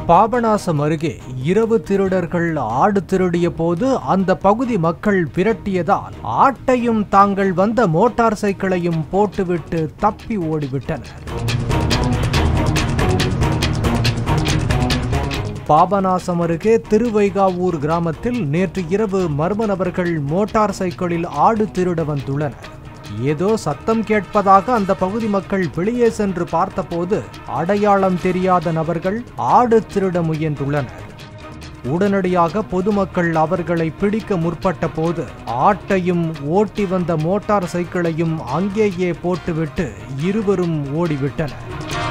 பாபநாசம் அருகே இரவு திருடர்கள் ஆடு திருடிய போது அந்த பகுதி மக்கள் விரட்டியதால் ஆட்டையும் தாங்கள் வந்த மோட்டார் சைக்கிளையும் போட்டுவிட்டு தப்பி ஓடிவிட்டனர் பாபநாசம் அருகே திருவைகாவூர் கிராமத்தில் நேற்று இரவு மர்ம நபர்கள் மோட்டார் சைக்கிளில் ஆடு திருட வந்துள்ளனர் ஏதோ சத்தம் கேட்பதாக அந்த பகுதி மக்கள் வெளியே சென்று பார்த்தபோது அடையாளம் தெரியாத நபர்கள் ஆடு திருட முயன்றுள்ளனர் உடனடியாக பொதுமக்கள் அவர்களை பிடிக்க முற்பட்ட போது ஆட்டையும் ஓட்டி வந்த மோட்டார் சைக்கிளையும் அங்கேயே போட்டுவிட்டு இருவரும் ஓடிவிட்டனர்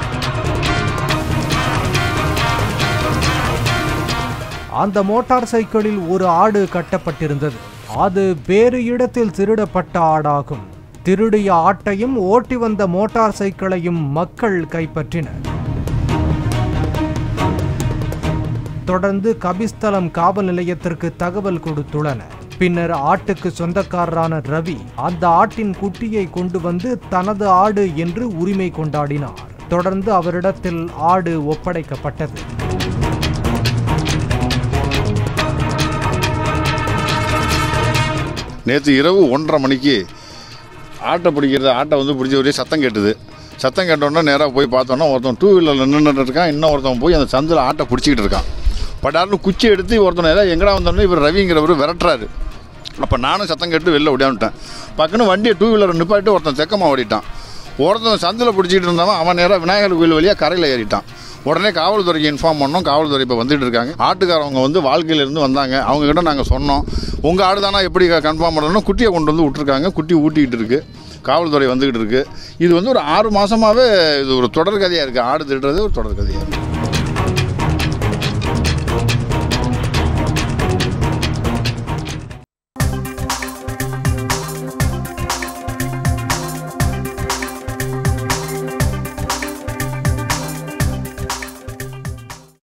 அந்த மோட்டார் சைக்கிளில் ஒரு ஆடு கட்டப்பட்டிருந்தது அது வேறு இடத்தில் திருடப்பட்ட ஆடாகும் திருடிய ஆட்டையும் ஓட்டி வந்த மோட்டார் சைக்கிளையும் மக்கள் கைப்பற்றினர் தொடர்ந்து கபிஸ்தலம் காவல் நிலையத்திற்கு தகவல் கொடுத்துள்ளனர் பின்னர் ஆட்டுக்கு சொந்தக்காரரான ரவி அந்த ஆட்டின் குட்டியை கொண்டு வந்து தனது ஆடு என்று உரிமை கொண்டாடினார் தொடர்ந்து அவரிடத்தில் ஆடு ஒப்படைக்கப்பட்டது நேற்று இரவு ஒன்றரை மணிக்கு ஆட்டை பிடிக்கிறது ஆட்டை வந்து பிடிச்ச ஒரே சத்தம் கேட்டுது சத்தம் கேட்டோன்னே நேராக போய் பார்த்தோன்னா ஒருத்தன் டூ வீலரில் நின்றுட்டு இருக்கான் இன்னும் ஒருத்தன் போய் அந்த சந்தில் ஆட்டை பிடிச்சிக்கிட்டு இருக்கான் பட்டாருன்னு குச்சி எடுத்து ஒருத்தன் ஏதாவது எங்கடா வந்தோன்னே இவர் ரவிங்கிறவர் விரட்டுறாரு அப்போ நானும் சத்தம் கேட்டு வெளில ஓடியாந்துட்டேன் பக்கன்னு வண்டியை டூ வீலரை நிப்பாட்டி ஒருத்தன் தெக்கமாக ஓடிட்டான் ஒருத்தன் சந்தில் பிடிச்சிக்கிட்டு இருந்தவன் அவன் நேராக விநாயகர் கோயில் வழியாக கரையில் ஏறிட்டான் உடனே காவல்துறைக்கு இன்ஃபார்ம் பண்ணோம் காவல்துறை இப்போ வந்துட்டு இருக்காங்க ஆட்டுக்காரவங்க வந்து வாழ்க்கையிலேருந்து வந்தாங்க அவங்க கிட்ட நாங்கள் சொன்னோம் உங்கள் ஆடு தானா எப்படி கன்ஃபார்ம் பண்ணணும் குட்டியை கொண்டு வந்து விட்ருக்காங்க குட்டி ஊட்டிக்கிட்டு இருக்கு காவல்துறை வந்துக்கிட்டு இருக்கு இது வந்து ஒரு ஆறு மாதமாகவே இது ஒரு தொடர் கதையாக இருக்குது ஆடு திருடுறது ஒரு தொடர் கதையாக இருக்குது